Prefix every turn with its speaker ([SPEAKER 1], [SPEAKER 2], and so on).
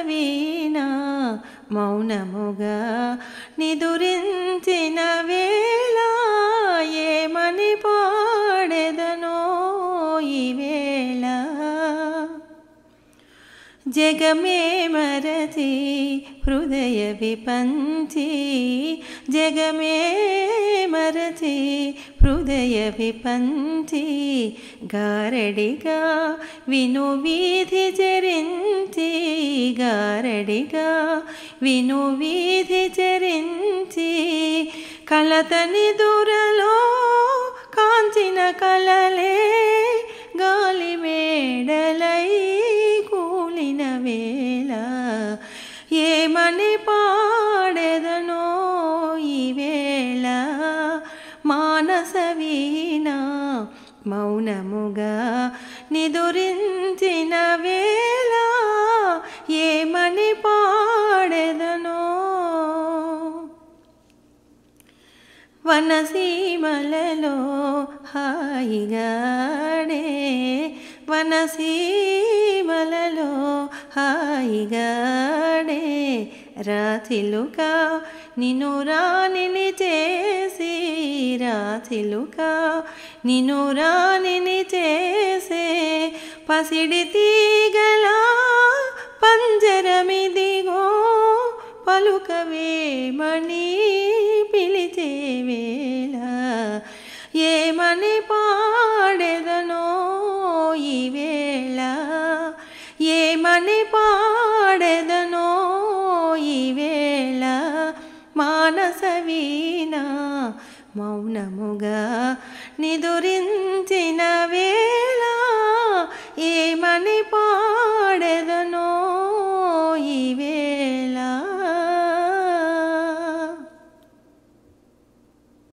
[SPEAKER 1] వీణ మౌనముగా నిదురించిన వేళ ఏమని పాడెదనో ఈ వేళ జగమే మరచి హృదయ విపంచి జగమే మరచి హృదయ విపంచి గారడిగా విను వీధి చరించి గారడిగా విను వీధి చరించి కలతని దూరలో కాంచిన కలలే గాలి మేడలై కూలిన వేళ ఏమని పాడెదనో ఈ వేళ మానస వీణ మౌనముగా నిదురించిన వేళ ఏమని పాడెదనో వనసీమలలో హాయిగాడే వనసీమలలో హాయిగాడే రాతిలుక నిన్ను రాణిని చేసి రాతిలుక నిన్ను రాణిని చేసే పసిడి తీగలా పంజరమిదిగో పలుకవేమని పిలిచే వేళ ఏమని పాడెదనో ఈ వేళ ఏమని పాడెదనో ఈ వేళ మానస వీణ మౌనముగా నిదురించిన వేళ